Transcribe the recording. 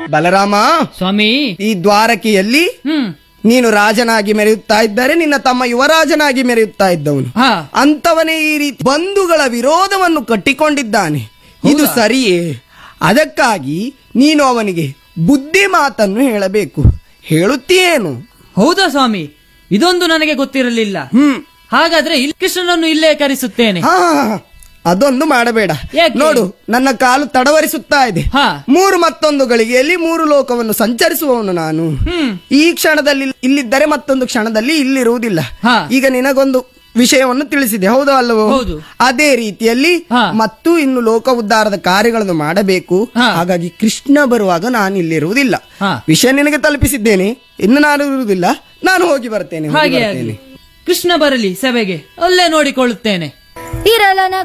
ಬಲರಾಮ ಸ್ವಾಮಿ ಈ ದ್ವಾರಕೆಯಲ್ಲಿ ಹ್ಮ್ ನೀನು ರಾಜನಾಗಿ ಮೆರೆಯುತ್ತಾ ಇದ್ದರೆ ನಿನ್ನ ತಮ್ಮ ಯುವರಾಜನಾಗಿ ಮೆರೆಯುತ್ತಾ ಇದ್ದವನು ಹಾ ಅಂತವನೇ ಈ ರೀತಿ ಬಂಧುಗಳ ವಿರೋಧವನ್ನು ಕಟ್ಟಿಕೊಂಡಿದ್ದಾನೆ ಇದು ಸರಿಯೇ ಅದಕ್ಕಾಗಿ ನೀನು ಅವನಿಗೆ ಬುದ್ಧಿ ಮಾತನ್ನು ಹೇಳಬೇಕು ಹೇಳುತ್ತೀಯೇನು ಹೌದಾ ಸ್ವಾಮಿ ಇದೊಂದು ನನಗೆ ಗೊತ್ತಿರಲಿಲ್ಲ ಹ್ಮ್ ಹಾಗಾದ್ರೆ ಇಲ್ಲಿ ಕೃಷ್ಣನನ್ನು ಇಲ್ಲೇ ಕರೆಸುತ್ತೇನೆ ಹಾ ಹಾ, ಹಾ. ಅದೊಂದು ಮಾಡಬೇಡ ಯಾಕೆ? ನೋಡು ನನ್ನ ಕಾಲು ತಡವರಿಸುತ್ತಾ ಇದೆ ಹಾ ಮೂರು ಮತ್ತೊಂದು ಗಳಿಗೆಯಲ್ಲಿ ಮೂರು ಲೋಕವನ್ನು ಸಂಚರಿಸುವವನು ನಾನು ಹ್ಮ್ ಈ ಕ್ಷಣದಲ್ಲಿ ಇಲ್ಲಿದ್ದರೆ ಮತ್ತೊಂದು ಕ್ಷಣದಲ್ಲಿ ಇಲ್ಲಿರುವುದಿಲ್ಲ ಹಾ. ಈಗ ನಿನಗೊಂದು ವಿಷಯವನ್ನು ತಿಳಿಸಿದೆ ಹೌದೋ ಅಲ್ಲವೋ ಹೌದು. ಅದೇ ರೀತಿಯಲ್ಲಿ ಹಾ. ಮತ್ತು ಇನ್ನು ಲೋಕ ಉದ್ಧಾರದ ಕಾರ್ಯಗಳನ್ನು ಮಾಡಬೇಕು ಹಾ. ಹಾಗಾಗಿ ಕೃಷ್ಣ ಬರುವಾಗ ನಾನು ಇಲ್ಲಿರುವುದಿಲ್ಲ ಹಾ. ವಿಷಯ ನಿನಗೆ ತಲುಪಿಸಿದ್ದೇನೆ ಇನ್ನು ನಾನು ಇರುವುದಿಲ್ಲ ನಾನು ಹೋಗಿ ಬರ್ತೇನೆ ಹೋಗಿ ಹಾಗೆ ಬರ್ತೇನೆ. ಆಗಲಿ ಕೃಷ್ಣ ಬರಲಿ ಸಭೆಗೆ ಅಲ್ಲೇ ನೋಡಿಕೊಳ್ಳುತ್ತೇನೆ ಇರಲನ